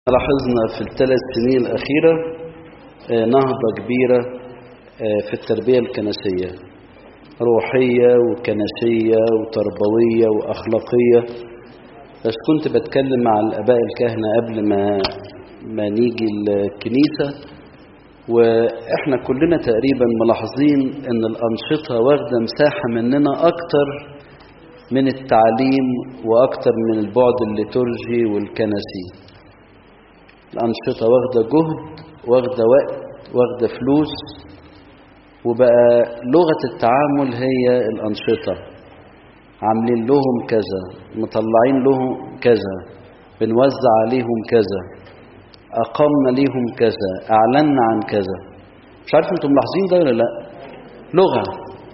لاحظنا في الثلاث سنين الأخيرة نهضة كبيرة في التربية الكنسية روحية وكنسية وتربوية وأخلاقية بس كنت بتكلم مع الآباء الكهنة قبل ما ما نيجي الكنيسة وإحنا كلنا تقريبا ملاحظين إن الأنشطة واخدة مساحة مننا أكتر من التعليم وأكتر من البعد الليتورجي والكنسي الأنشطة واخدة جهد واخدة وقت واخدة فلوس وبقى لغة التعامل هي الأنشطة عاملين لهم كذا مطلعين لهم كذا بنوزع عليهم كذا أقمنا ليهم كذا أعلنا عن كذا مش عارف انتم ملاحظين ده ولا لا لغة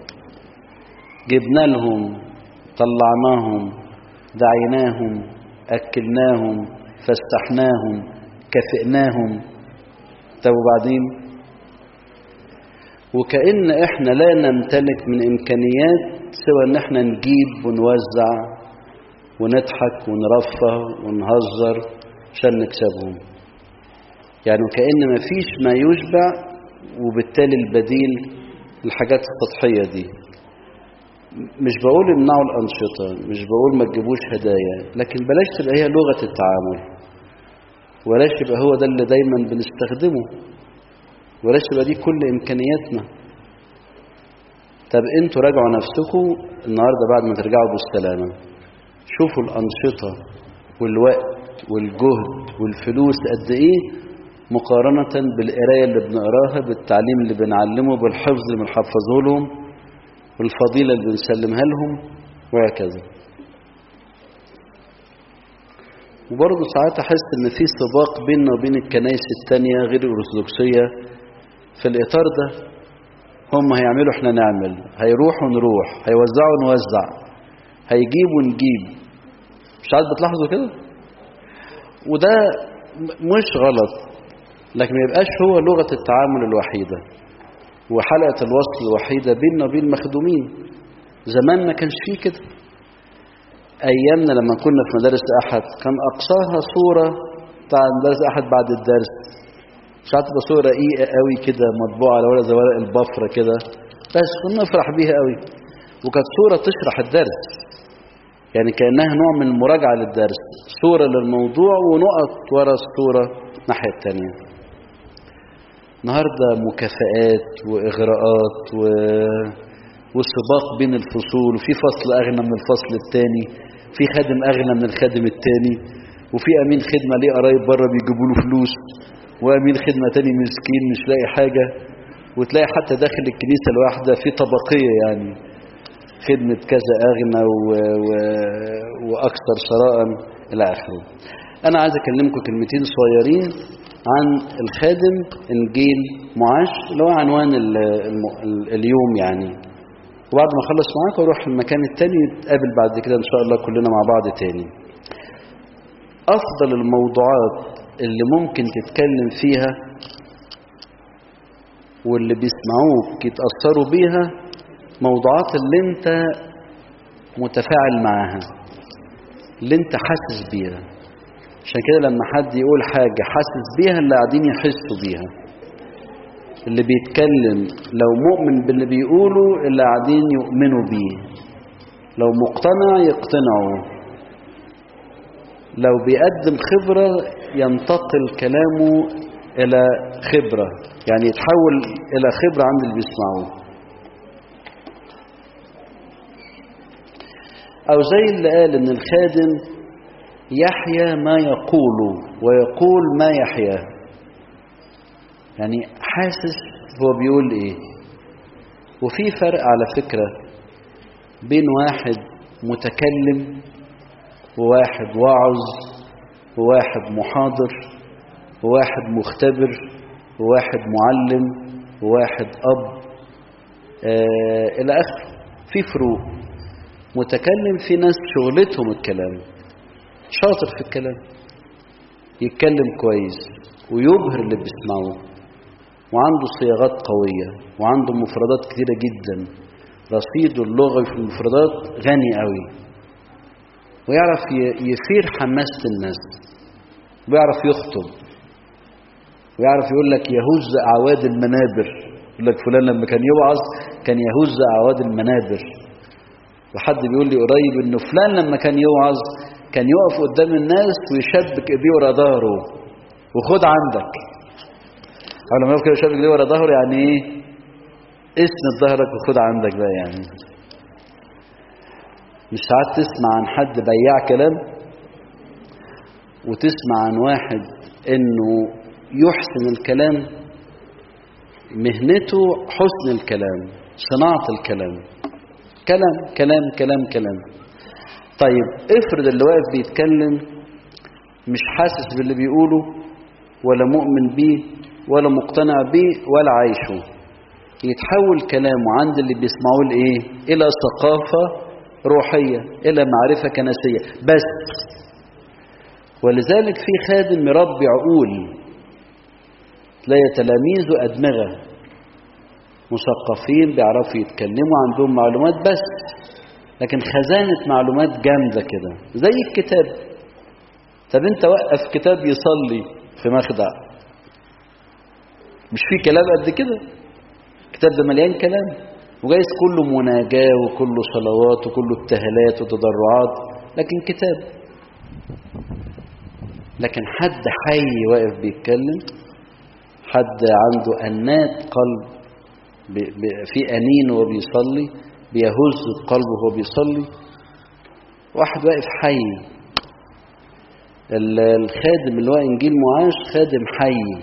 جبنا لهم طلعناهم دعيناهم أكلناهم فسحناهم كافئناهم طب وبعدين وكأن احنا لا نمتلك من إمكانيات سوى ان احنا نجيب ونوزع ونضحك ونرفه ونهزر عشان نكسبهم يعني كأن مفيش ما يشبع وبالتالي البديل الحاجات السطحية دي مش بقول امنعوا الأنشطة مش بقول ما تجيبوش هدايا لكن بلاش تبقى هي لغة التعامل ولاش يبقى هو ده اللي دايما بنستخدمه ولاش تبقى دي كل إمكانياتنا طب انتوا راجعوا نفسكم النهاردة بعد ما ترجعوا بالسلامة شوفوا الأنشطة والوقت والجهد والفلوس قد ايه مقارنة بالقراية اللي بنقراها بالتعليم اللي بنعلمه بالحفظ اللي بنحفظه لهم والفضيلة اللي بنسلمها لهم وهكذا وبرضه ساعات أحس إن في سباق بيننا وبين الكنائس التانية غير الأرثوذكسية في الإطار ده هم هيعملوا احنا نعمل هيروحوا نروح هيوزعوا نوزع هيجيبوا نجيب مش عاد بتلاحظوا كده وده مش غلط لكن ما يبقاش هو لغة التعامل الوحيدة وحلقة الوصل الوحيدة بيننا وبين المخدومين زمان ما كانش فيه كده أيامنا لما كنا في مدارس أحد كان أقصاها صورة بتاع مدارس أحد بعد الدرس ساعات تبقى صورة رقيقة قوي كده مطبوعة على ورق زي ورق البفرة كده بس كنا نفرح بيها قوي وكانت صورة تشرح الدرس يعني كأنها نوع من المراجعة للدرس صورة للموضوع ونقط ورا الصورة الناحية التانية النهاردة مكافآت وإغراءات و... وسباق بين الفصول وفي فصل أغنى من الفصل التاني في خادم أغنى من الخادم التاني وفي أمين خدمة ليه قرايب بره بيجيبوا له فلوس وأمين خدمة تاني مسكين مش لاقي حاجة وتلاقي حتى داخل الكنيسة الواحدة في طبقية يعني خدمة كذا أغنى و... و... وأكثر ثراء إلى آخره أنا عايز أكلمكم كلمتين صغيرين عن الخادم إنجيل معاش اللي هو عنوان ال... الم... اليوم يعني وبعد ما اخلص معاك اروح المكان التاني نتقابل بعد كده ان شاء الله كلنا مع بعض تاني افضل الموضوعات اللي ممكن تتكلم فيها واللي بيسمعوك يتأثروا بيها موضوعات اللي انت متفاعل معاها اللي انت حاسس بيها عشان كده لما حد يقول حاجة حاسس بيها اللي قاعدين يحسوا بيها اللي بيتكلم لو مؤمن باللي بيقوله اللي قاعدين يؤمنوا بيه لو مقتنع يقتنعوا لو بيقدم خبرة ينتقل كلامه إلى خبرة يعني يتحول إلى خبرة عند اللي بيسمعوه أو زي اللي قال إن الخادم يحيا ما يقول ويقول ما يحياه يعني حاسس هو بيقول ايه وفي فرق على فكرة بين واحد متكلم وواحد واعظ وواحد محاضر وواحد مختبر وواحد معلم وواحد أب آه إلى آخره في فروق متكلم في ناس شغلتهم الكلام شاطر في الكلام يتكلم كويس ويبهر اللي بيسمعوه وعنده صياغات قوية وعنده مفردات كثيرة جدا رصيده اللغوي في المفردات غني قوي ويعرف يثير حماسة الناس وبيعرف يخطب ويعرف يقول لك يهز أعواد المنابر يقول لك فلان لما كان يوعظ كان يهز أعواد المنابر وحد بيقول لي قريب انه فلان لما كان يوعظ كان يقف قدام الناس ويشبك ايديه ورا ظهره وخد عندك او لما يقف كده يشبك ايديه ورا ظهره يعني ايه اسند ظهرك وخد عندك بقى يعني مش ساعات تسمع عن حد بياع كلام وتسمع عن واحد انه يحسن الكلام مهنته حسن الكلام صناعة الكلام كلام كلام كلام كلام طيب افرض اللي واقف بيتكلم مش حاسس باللي بيقوله ولا مؤمن بيه ولا مقتنع بيه ولا عايشه يتحول كلامه عند اللي بيسمعوه لايه الى ثقافة روحية الى معرفة كنسية بس ولذلك في خادم مربي عقول تلاقي تلاميذه أدمغة مثقفين بيعرفوا يتكلموا عندهم معلومات بس لكن خزانة معلومات جامدة كده زي الكتاب طب انت وقف كتاب يصلي في مخدع مش فيه كلام قد كده الكتاب ده مليان كلام وجايز كله مناجاة وكله صلوات وكله ابتهالات وتضرعات لكن كتاب لكن حد حي واقف بيتكلم حد عنده أنات قلب في أنين وهو بيصلي بيهز قلبه وهو بيصلي واحد واقف حي الخادم اللي هو إنجيل معاش خادم حي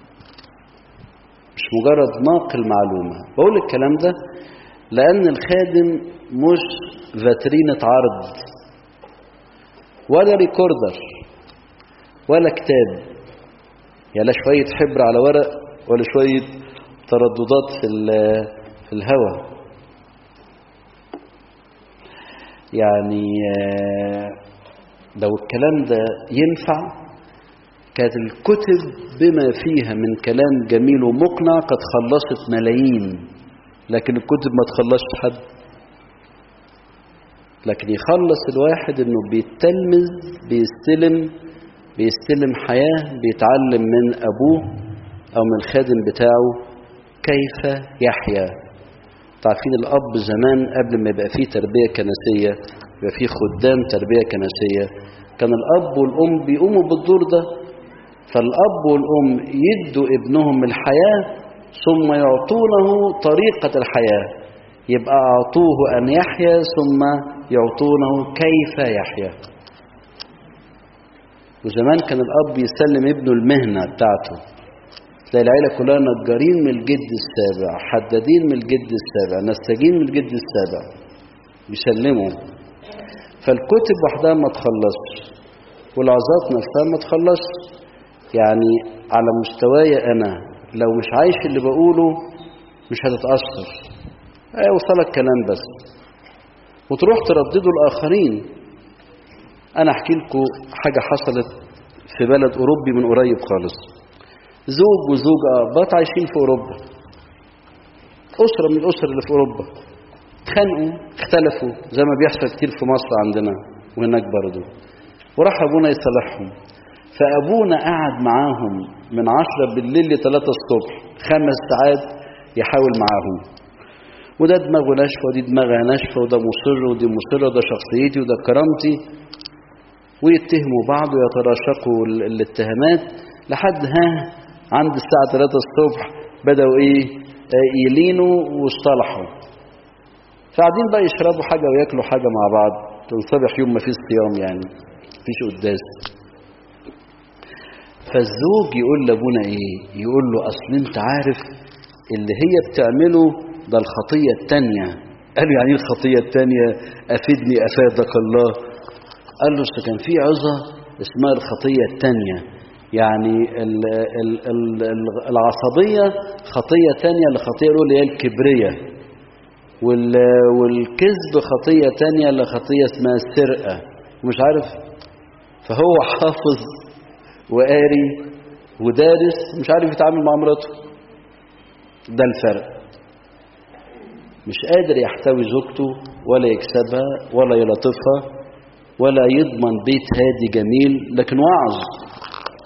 مش مجرد ناقل معلومة بقول الكلام ده لأن الخادم مش فاترينة عرض ولا ريكوردر ولا كتاب يا لا شوية حبر على ورق ولا شوية ترددات في في الهواء يعني لو الكلام ده ينفع كانت الكتب بما فيها من كلام جميل ومقنع قد خلصت ملايين لكن الكتب ما تخلصش حد لكن يخلص الواحد انه بيتلمذ بيستلم بيستلم حياة بيتعلم من أبوه أو من الخادم بتاعه كيف يحيا تعرفين الأب زمان قبل ما يبقى فيه تربية كنسية يبقى فيه خدام تربية كنسية كان الأب والأم بيقوموا بالدور ده فالأب والأم يدوا ابنهم الحياة ثم يعطونه طريقة الحياة يبقى أعطوه أن يحيا ثم يعطونه كيف يحيا وزمان كان الأب يسلم ابنه المهنة بتاعته تلاقي العيلة كلها نجارين من الجد السابع حدادين من الجد السابع نساجين من الجد السابع بيسلموا فالكتب وحدها ما تخلصش والعظات نفسها ما تخلصش يعني على مستواي أنا لو مش عايش اللي بقوله مش هتتأثر هيوصلك كلام بس وتروح تردده الآخرين أنا أحكي لكم حاجة حصلت في بلد أوروبي من قريب خالص زوج وزوجة أباط عايشين في أوروبا أسرة من الأسر اللي في أوروبا اتخانقوا اختلفوا زي ما بيحصل كتير في مصر عندنا وهناك برضه وراح أبونا يصالحهم فأبونا قعد معاهم من عشرة بالليل لثلاثة الصبح خمس ساعات يحاول معاهم وده دماغه ناشفة ودي دماغها ناشفة وده مصر ودي مصرة وده شخصيتي وده كرامتي ويتهموا بعض ويتراشقوا الاتهامات لحد ها عند الساعة 3 الصبح بدأوا ايه يلينوا واصطلحوا فقاعدين بقى يشربوا حاجة وياكلوا حاجة مع بعض تنصبح يوم ما فيش صيام يعني مفيش قداس فالزوج يقول لابونا ايه يقول له اصل انت عارف اللي هي بتعمله ده الخطية التانية قال له يعني ايه الخطية التانية افيدني افادك الله قال له اصل كان في عظة اسمها الخطية التانية يعني ال ال ال العصبية خطية تانية لخطية الأولى هي الكبرية والكذب خطية تانية لخطية اسمها السرقة ومش عارف فهو حافظ وقاري ودارس مش عارف يتعامل مع مراته ده الفرق مش قادر يحتوي زوجته ولا يكسبها ولا يلطفها ولا يضمن بيت هادي جميل لكن وعظ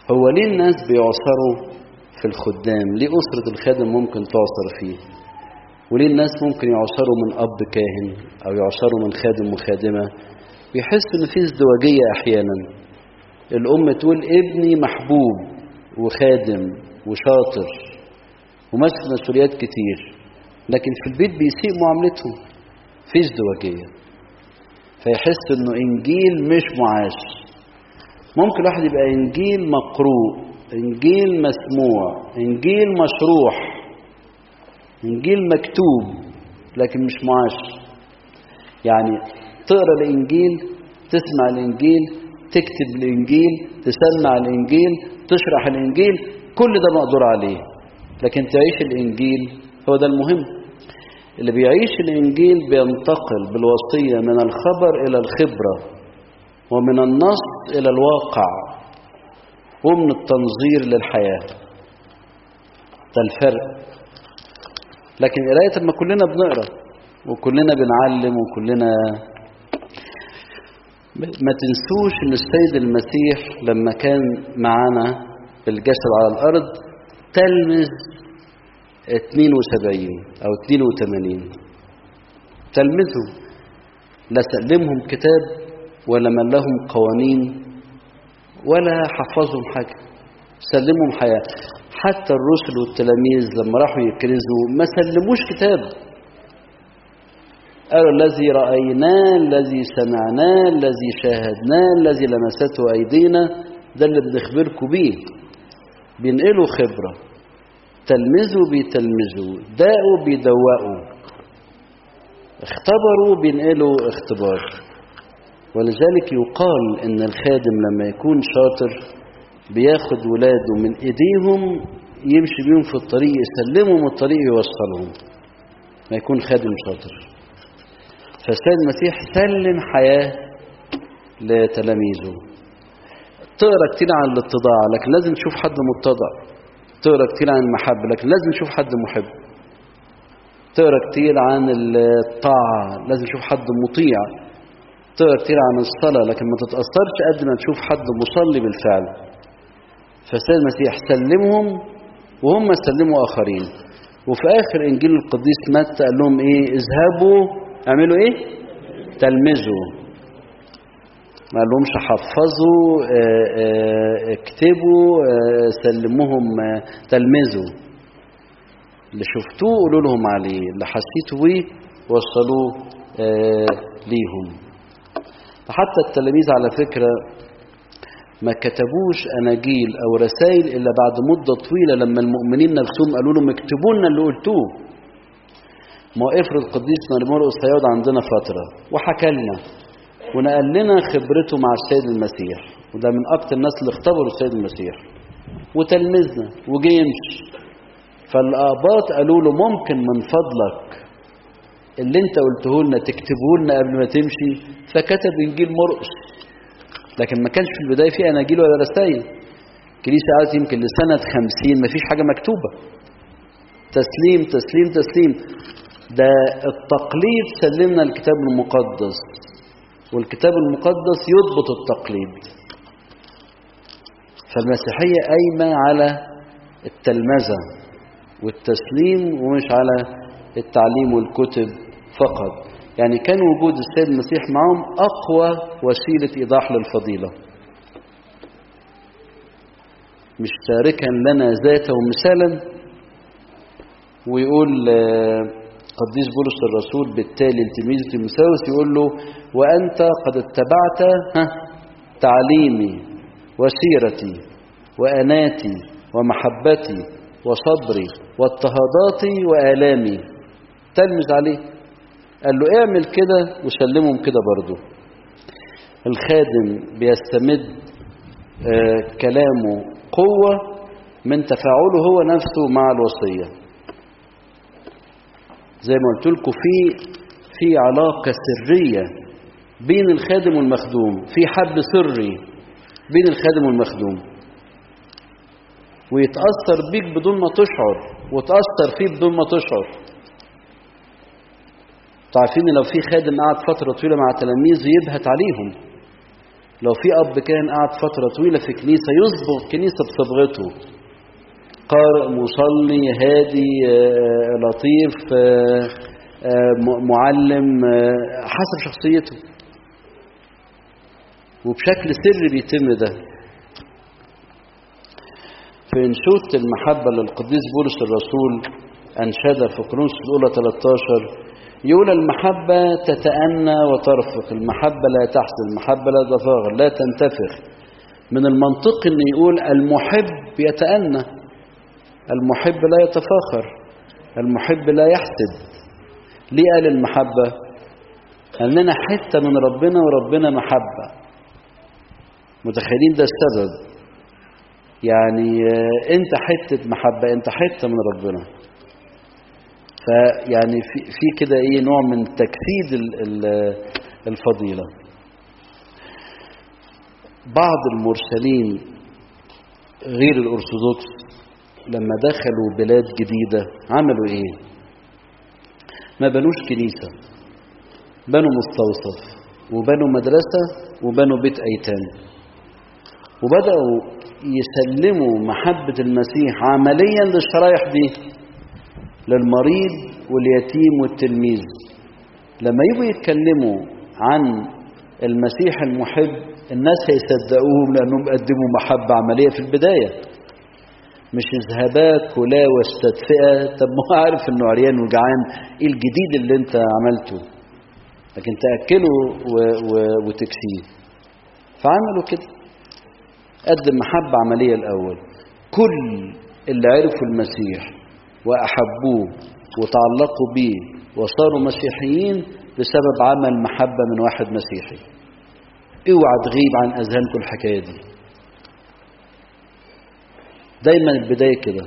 هو ليه الناس بيعصروا في الخدام ليه أسرة الخادم ممكن تعصر فيه وليه الناس ممكن يعصروا من أب كاهن أو يعصروا من خادم وخادمة بيحس إن في ازدواجية أحيانا الأم تقول ابني محبوب وخادم وشاطر وماسك مسؤوليات كتير لكن في البيت بيسيء معاملتهم في ازدواجية فيحس انه انجيل مش معاش ممكن الواحد يبقى انجيل مقروء انجيل مسموع انجيل مشروح انجيل مكتوب لكن مش معاش يعني تقرا الانجيل تسمع الانجيل تكتب الانجيل تسمع الانجيل تشرح الانجيل كل ده مقدور عليه لكن تعيش الانجيل هو ده المهم اللي بيعيش الانجيل بينتقل بالوصيه من الخبر الى الخبره ومن النص الى الواقع ومن التنظير للحياه ده الفرق لكن قرايه ما كلنا بنقرا وكلنا بنعلم وكلنا ما تنسوش ان السيد المسيح لما كان معانا بالجسد على الارض تلمذ 72 او 82 تلمذهم لا سلمهم كتاب ولا من لهم قوانين ولا حفظهم حاجه سلمهم حياه حتى الرسل والتلاميذ لما راحوا يكرزوا ما سلموش كتاب قالوا الذي رأيناه الذي سمعناه الذي شاهدناه الذي لمسته أيدينا ده اللي بنخبركم بيه بينقلوا خبرة تلمذوا بيتلمذوا داقوا بيدوقوا اختبروا بينقلوا اختبار ولذلك يقال ان الخادم لما يكون شاطر بياخد ولاده من ايديهم يمشي بيهم في الطريق يسلمهم الطريق يوصلهم ما يكون خادم شاطر فالسيد المسيح سلم حياة لتلاميذه تقرا كتير عن الاتضاع لكن لازم تشوف حد متضع تقرا كتير عن المحبة لكن لازم تشوف حد محب تقرا كتير عن الطاعة لازم تشوف حد مطيع تقرا كتير عن الصلاة لكن ما تتأثرش قد ما تشوف حد مصلي بالفعل فالسيد المسيح سلمهم وهم سلموا آخرين وفي آخر إنجيل القديس متى قال لهم إيه اذهبوا اعملوا ايه تلمذوا ما لهمش حفظوا اه اه اكتبوا اه سلموهم تلمذوا اللي شفتوه قولوا لهم عليه اللي حسيتوا بيه وصلوه ليهم حتى التلاميذ على فكرة ما كتبوش أناجيل أو رسائل إلا بعد مدة طويلة لما المؤمنين نفسهم قالوا لهم اكتبوا لنا اللي قلتوه ما افرض قديس مرمرقس هيقعد عندنا فترة وحكى لنا ونقل لنا خبرته مع السيد المسيح وده من أكتر الناس اللي اختبروا السيد المسيح وتلمذنا وجه يمشي فالآباط قالوا له ممكن من فضلك اللي انت قلته لنا تكتبه لنا قبل ما تمشي فكتب انجيل مرقس لكن ما كانش في البدايه في اناجيل ولا رسائل الكنيسه قعدت يمكن لسنه خمسين ما فيش حاجه مكتوبه تسليم تسليم تسليم ده التقليد سلمنا الكتاب المقدس والكتاب المقدس يضبط التقليد فالمسيحية قايمة على التلمذة والتسليم ومش على التعليم والكتب فقط يعني كان وجود السيد المسيح معهم أقوى وسيلة إيضاح للفضيلة مش تاركا لنا ذاته مثالا ويقول قديس بولس الرسول بالتالي لتلميذ تيموثاوس يقول له وأنت قد اتبعت تعليمي وسيرتي وأناتي ومحبتي وصبري واضطهاداتي وآلامي تلمز عليه قال له اعمل كده وسلمهم كده برضه الخادم بيستمد آه كلامه قوة من تفاعله هو نفسه مع الوصية زي ما قلت لكم في في علاقة سرية بين الخادم والمخدوم في حب سري بين الخادم والمخدوم ويتأثر بيك بدون ما تشعر وتأثر فيه بدون ما تشعر تعرفين لو في خادم قعد فترة طويلة مع تلاميذه يبهت عليهم لو في أب كان قعد فترة طويلة في كنيسة يصبغ الكنيسة بصبغته قارئ مصلي هادي آه، لطيف آه، آه، م- معلم آه، حسب شخصيته وبشكل سري بيتم ده في انشوده المحبة للقديس بولس الرسول أنشدها في كورنثوس الأولى 13 يقول المحبة تتأنى وترفق المحبة لا تحزن المحبة لا تفاغر لا تنتفخ من المنطق أن يقول المحب يتأنى المحب لا يتفاخر المحب لا يحسد ليه قال المحبة أننا حتة من ربنا وربنا محبة متخيلين ده السبب يعني آه، انت حتة محبة انت حتة من ربنا فيعني في, في كده ايه نوع من تجسيد ال- ال- الفضيلة بعض المرسلين غير الأرثوذكس لما دخلوا بلاد جديدة عملوا ايه ما بنوش كنيسة بنوا مستوصف وبنوا مدرسة وبنوا بيت أيتام وبدأوا يسلموا محبة المسيح عمليا للشرايح دي للمريض واليتيم والتلميذ لما يجوا يتكلموا عن المسيح المحب الناس هيصدقوهم لأنهم قدموا محبة عملية في البداية مش اذهبا كلا واستدفئا طب ما هو عارف انه عريان وجعان ايه الجديد اللي انت عملته لكن تاكله و... و... وتكسيه فعملوا كده قدم محبة عملية الأول كل اللي عرفوا المسيح وأحبوه وتعلقوا بيه وصاروا مسيحيين بسبب عمل محبة من واحد مسيحي اوعى تغيب عن أذهانكم الحكاية دي دايما البداية كده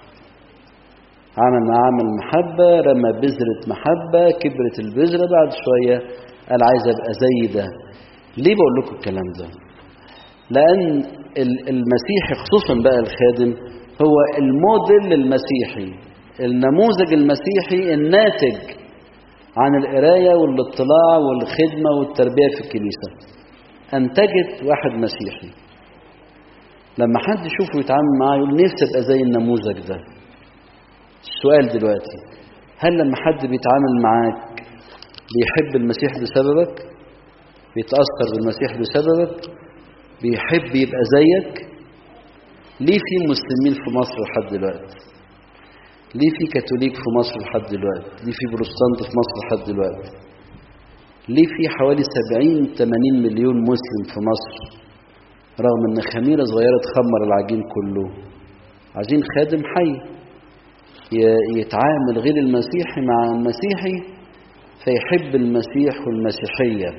عمل عمل محبة رمى بذرة محبة كبرت البذرة بعد شوية قال عايز أبقى زي ده ليه بقول لكم الكلام ده لأن ال- المسيحي خصوصا بقى الخادم هو الموديل المسيحي النموذج المسيحي الناتج عن القراية والاطلاع والخدمة والتربية في الكنيسة أنتجت واحد مسيحي لما حد يشوفه يتعامل معاه يقول نفسي ابقى زي النموذج ده السؤال دلوقتي هل لما حد بيتعامل معاك بيحب المسيح بسببك بيتأثر بالمسيح بسببك بيحب يبقى زيك ليه في مسلمين في مصر لحد دلوقتي ليه في كاثوليك في مصر لحد دلوقتي ليه في بروتستانت في مصر لحد دلوقتي ليه في حوالي 70 80 مليون مسلم في مصر رغم ان خميره صغيره تخمر العجين كله عايزين خادم حي ي- يتعامل غير المسيحي مع المسيحي فيحب المسيح والمسيحيه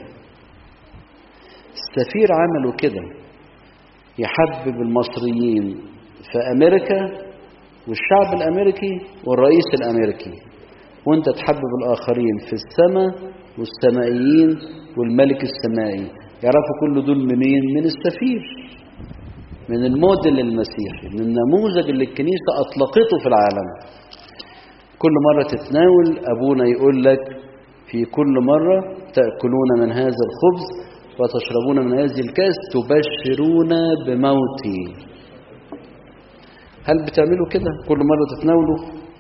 السفير عملوا كده يحبب المصريين في امريكا والشعب الامريكي والرئيس الامريكي وانت تحبب الاخرين في السماء والسمائيين والملك السمائي يعرفوا كل دول منين من السفير من الموديل المسيحي من النموذج اللي الكنيسه اطلقته في العالم كل مره تتناول ابونا يقول لك في كل مره تاكلون من هذا الخبز وتشربون من هذه الكاس تبشرون بموتي هل بتعملوا كده كل مرة تتناولوا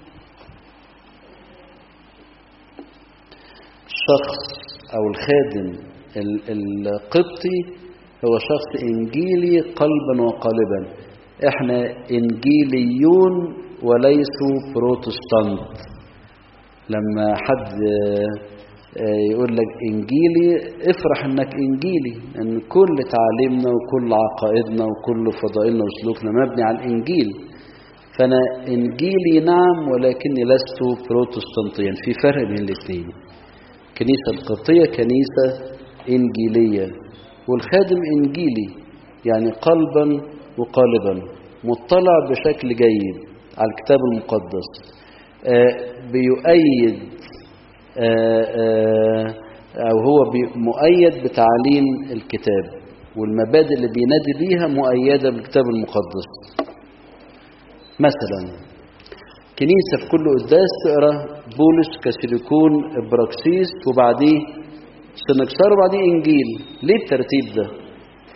الشخص أو الخادم ال- القبطي هو شخص إنجيلي قلبا وقالبا احنا إنجيليون وليسوا بروتستانت لما حد آه، يقول لك إنجيلي افرح إنك إنجيلي إن كل تعاليمنا وكل عقائدنا وكل فضائلنا وسلوكنا مبني على الإنجيل فأنا إنجيلي نعم ولكني لست بروتستانتيا في فرق بين الاثنين الكنيسة القبطية كنيسة إنجيلية والخادم إنجيلي يعني قلبا وقالبا مطلع بشكل جيد على الكتاب المقدس آه، بيؤيد آه، آه، أو هو بي- مؤيد بتعاليم الكتاب والمبادئ اللي بينادي بيها مؤيدة بالكتاب المقدس مثلا كنيسة في كل قداس تقرا بولس كاسيليكون ابراكسيس وبعديه سنكسار وبعديه انجيل ليه الترتيب ده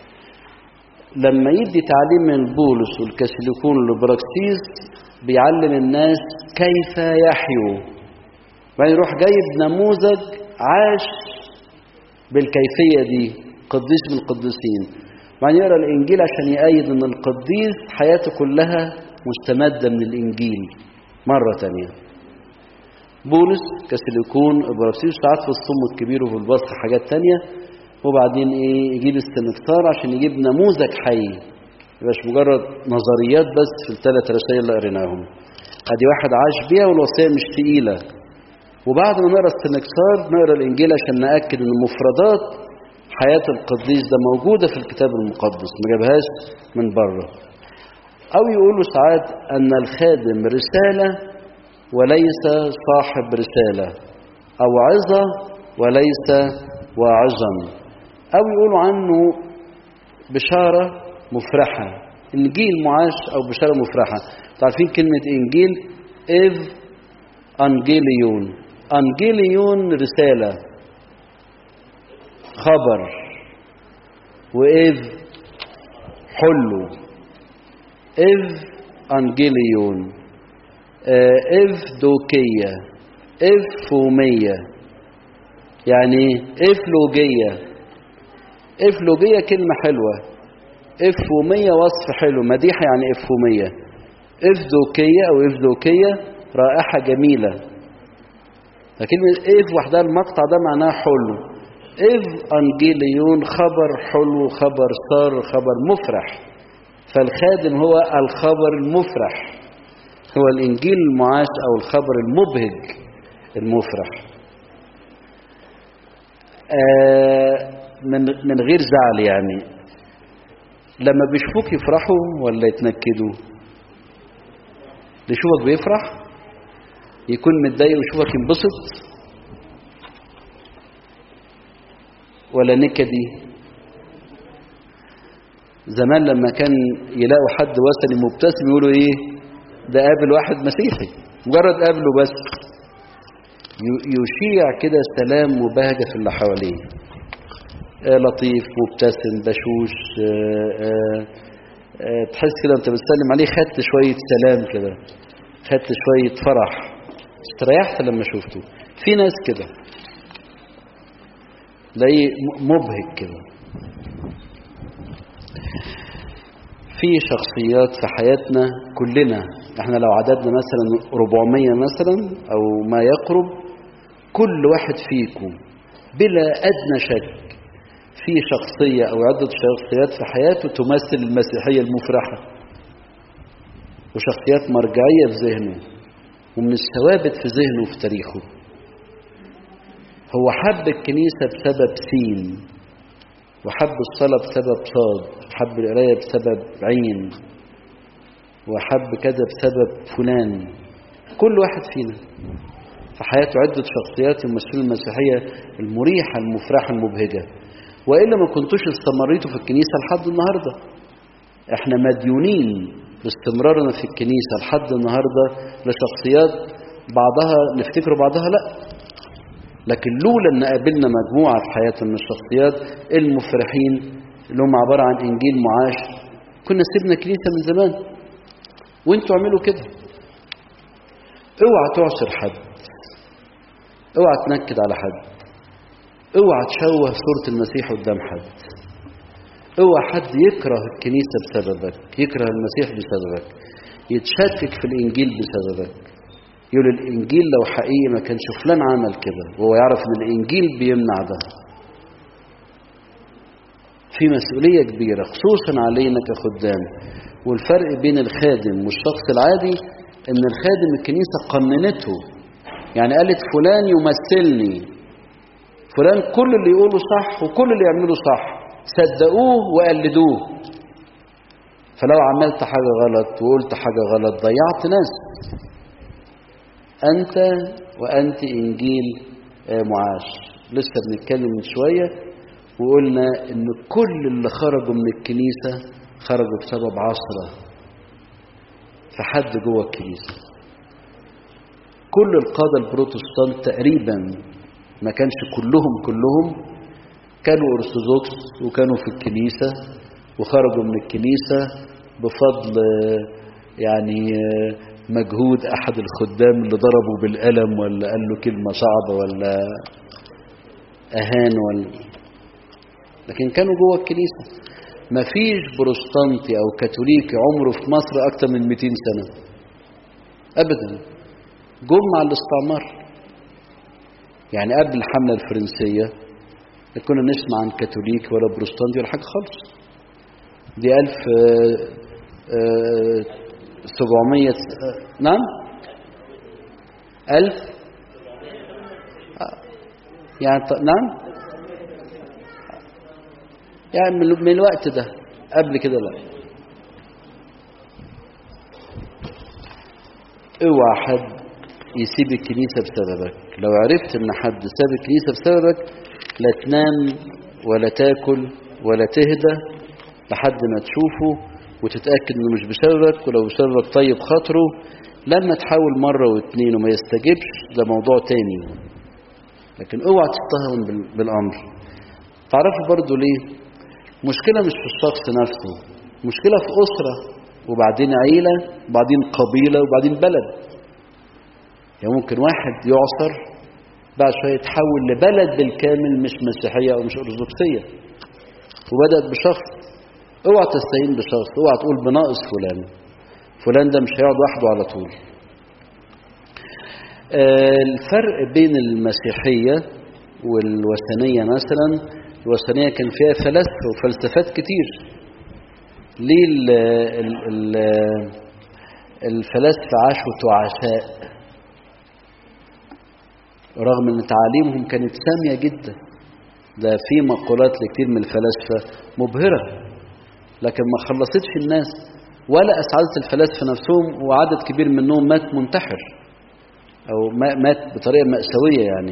لما يدي تعليم من بولس والكاثوليكون لبراكسيس بيعلم الناس كيف يحيوا بعدين يروح جايب نموذج عاش بالكيفية دي قديس من القديسين بعدين يقرا الانجيل عشان يأيد ان القديس حياته كلها مستمدة من الانجيل مرة تانية بولس كاثوليكون ابراكسيس ساعات في الصم الكبير وفي البسط حاجات تانية وبعدين ايه يجيب استنكتار عشان يجيب نموذج حي مش مجرد نظريات بس في الثلاث رسائل اللي قريناهم ادي واحد عاش بيها والوصيه مش تقيله وبعد ما نقرا استنكتار نقرا الانجيل عشان ناكد ان مفردات حياه القديس ده موجوده في الكتاب المقدس ما جابهاش من بره او يقولوا ساعات ان الخادم رساله وليس صاحب رساله او عظه وليس واعظا او يقولوا عنه بشاره مفرحة إنجيل معاش أو بشارة مفرحة تعرفين كلمة إنجيل إذ أنجيليون أنجيليون رسالة خبر وإذ حلو إذ أنجيليون إذ دوكية إذ فومية يعني إفلوجية إفلوجية كلمة حلوة إفومية وصف حلو مديحة يعني إفومية إفذوكية أو إفذوكية رائحة جميلة فكلمة إف وحدها المقطع ده معناها حلو إذ أنجيليون خبر حلو خبر صار خبر مفرح فالخادم هو الخبر المفرح هو الإنجيل المعاش أو الخبر المبهج المفرح آه من من غير زعل يعني لما بيشوفوك يفرحوا ولا يتنكدوا اللي يشوفك بيفرح يكون متضايق ويشوفك ينبسط ولا نكدي زمان لما كان يلاقوا حد وثني مبتسم يقولوا ايه ده قابل واحد مسيحي مجرد قابله بس يشيع كده سلام وبهجة في اللي حواليه آه لطيف مبتسم بشوش آه آه تحس كده انت بتسلم عليه خدت شوية سلام كده خدت شوية فرح استريحت لما شفته في ناس كده تلاقيه مبهج كده في شخصيات في حياتنا كلنا احنا لو عددنا مثلا 400 مثلا او ما يقرب كل واحد فيكم بلا ادنى شك في شخصية او عدة شخصيات في حياته تمثل المسيحية المفرحة وشخصيات مرجعية في ذهنه ومن الثوابت في ذهنه وفي تاريخه هو حب الكنيسة بسبب سين وحب الصلاة بسبب صاد وحب القراية بسبب عين وحب كذا بسبب فلان كل واحد فينا في حياته عدة شخصيات يمثلون المسيحية المريحة المفرحة المبهجة وإلا ما كنتوش استمريتوا في الكنيسة لحد النهاردة احنا مديونين باستمرارنا في الكنيسة لحد النهاردة لشخصيات بعضها نفتكر بعضها لا لكن لولا ان قابلنا مجموعة في حياتنا من الشخصيات المفرحين اللي هم عبارة عن انجيل معاش كنا سيبنا الكنيسة من زمان وانتوا اعملوا كده اوعى تعصر حد اوعى تنكد على حد اوعى تشوه صورة المسيح قدام حد اوعى حد يكره الكنيسة بسببك يكره المسيح بسببك يتشكك في الانجيل بسببك يقول الانجيل لو حقيقي ما كانش فلان عمل كده وهو يعرف ان الانجيل بيمنع ده في مسؤولية كبيرة خصوصا علينا كخدام والفرق بين الخادم والشخص العادي ان الخادم الكنيسة قننته يعني قالت فلان يمثلني فلان كل اللي يقوله صح وكل اللي يعمله صح صدقوه وقلدوه فلو عملت حاجة غلط وقلت حاجة غلط ضيعت ناس أنت وأنت إنجيل معاش لسه بنتكلم من شوية وقلنا إن كل اللي خرجوا من الكنيسة خرجوا بسبب عصرة في حد جوه الكنيسة كل القادة البروتستانت تقريبا ما كانش كلهم كلهم كانوا أرثوذكس وكانوا في الكنيسة وخرجوا من الكنيسة بفضل يعني مجهود أحد الخدام اللي ضربوا بالقلم ولا قال له كلمة صعبة ولا أهان ولا لكن كانوا جوه الكنيسة مفيش بروستانتي أو كاثوليكي عمره في مصر أكتر من 200 سنة أبدا جم مع الاستعمار يعني قبل الحملة الفرنسية لا كنا نسمع عن كاثوليك ولا بروستانتي ولا حاجة خالص دي ألف سبعمية نعم ألف يعني نعم يعني من الوقت ده قبل كده لا اوعى حد يسيب الكنيسة بسببك لو عرفت ان حد ساب الكنيسة بسببك لا تنام ولا تاكل ولا تهدى لحد ما تشوفه وتتأكد انه مش بسببك ولو بسببك طيب خاطره لما تحاول مرة واتنين وما يستجبش ده موضوع تاني لكن اوعى تستهون بالامر تعرفوا برضو ليه مشكلة مش في الشخص نفسه مشكلة في أسرة وبعدين عيلة وبعدين قبيلة وبعدين بلد يعني ممكن واحد يعصر بعد شوية يتحول لبلد بالكامل مش مسيحية أو مش أرثوذكسية وبدأت بشخص اوعى تستهين بشخص اوعى تقول بناقص فلان فلان ده مش هيقعد وحده على طول آه الفرق بين المسيحية والوثنية مثلا الوثنية كان فيها فلاسفة وفلسفات كتير ليه ال ال ال الفلاسفة عاشوا تعشاء رغم ان تعاليمهم كانت سامية جدا ده في مقولات لكتير من الفلاسفة مبهرة لكن ما خلصتش الناس ولا أسعدت الفلاسفة نفسهم وعدد كبير منهم مات منتحر أو مات بطريقة مأساوية يعني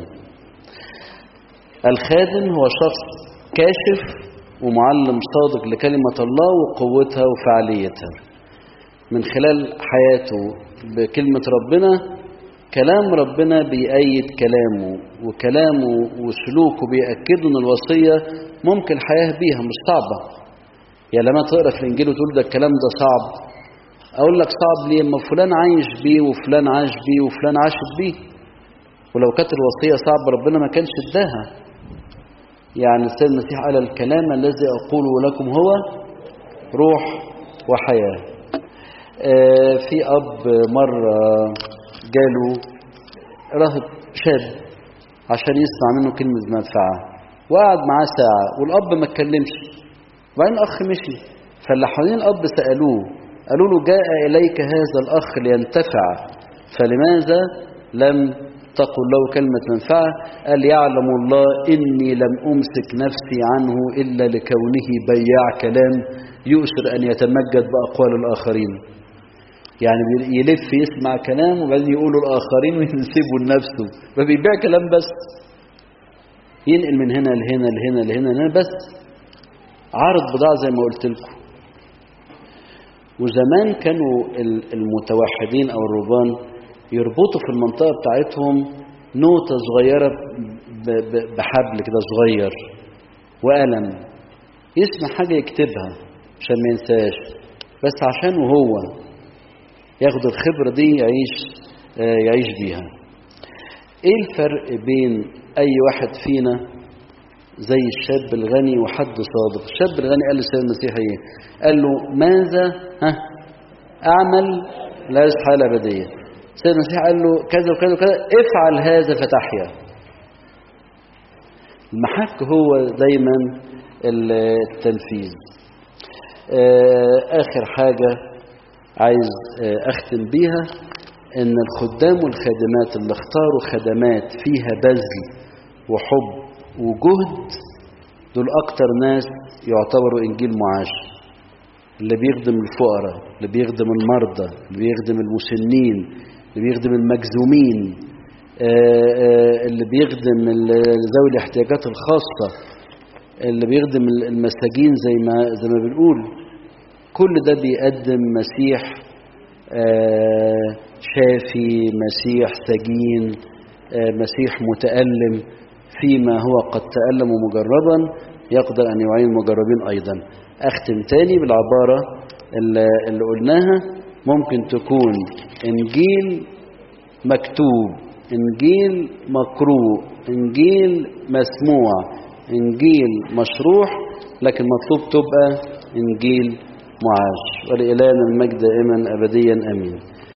الخادم هو شخص كاشف ومعلم صادق لكلمة الله وقوتها وفعاليتها من خلال حياته بكلمة ربنا كلام ربنا بيأيد كلامه وكلامه وسلوكه بيأكدوا ان الوصية ممكن الحياة بيها مش صعبة يعني لما تقرا في الانجيل وتقول ده الكلام ده صعب اقول لك صعب ليه اما فلان عايش بيه وفلان عاش بيه وفلان عاشت بيه ولو كانت الوصية صعبة ربنا ما كانش اداها يعني السيد المسيح قال الكلام الذي أقوله لكم هو روح وحياة آه في أب مرة جاله راهب شاب عشان يسمع منه كلمة منفعة وقعد معاه ساعة والأب ما اتكلمش وبعدين الأخ مشي فاللي حوالين الأب سألوه قالوا له جاء إليك هذا الأخ لينتفع فلماذا لم تقل له كلمة منفعة قال يعلم الله إني لم أمسك نفسي عنه إلا لكونه بياع كلام يؤسر أن يتمجد بأقوال الآخرين يعني يلف يسمع كلام وبعدين يقولوا الآخرين وينسبوا لنفسه فبيبيع كلام بس ينقل من هنا لهنا لهنا لهنا لهنا بس عارض بضاعة زي ما قلت لكم وزمان كانوا المتوحدين أو الرهبان يربطوا في المنطقة بتاعتهم نوتة صغيرة بحبل كده صغير وقلم يسمع حاجة يكتبها عشان ما ينساش بس عشان وهو ياخد الخبرة دي يعيش يعيش بيها ايه الفرق بين اي واحد فينا زي الشاب الغني وحد صادق الشاب الغني قال للسيد المسيح ايه قال له ماذا ها اعمل لا الحياه الابديه السيد المسيح قال له كذا وكذا وكذا افعل هذا فتحيا المحك هو دايما التنفيذ اخر حاجه عايز اختم بيها ان الخدام والخادمات اللي اختاروا خدمات فيها بذل وحب وجهد دول اكتر ناس يعتبروا انجيل معاش اللي بيخدم الفقراء اللي بيخدم المرضى اللي بيخدم المسنين اللي بيخدم المجزومين اللي بيخدم ذوي الاحتياجات الخاصة اللي بيخدم المساجين زي ما زي ما بنقول كل ده بيقدم مسيح شافي مسيح سجين مسيح متألم فيما هو قد تألم مجربا يقدر أن يعين المجربين أيضا أختم تاني بالعبارة اللي, اللي قلناها ممكن تكون إنجيل مكتوب إنجيل مقروء إنجيل مسموع إنجيل مشروح لكن مطلوب تبقى إنجيل معاش ولإلهنا المجد دائما أبديا أمين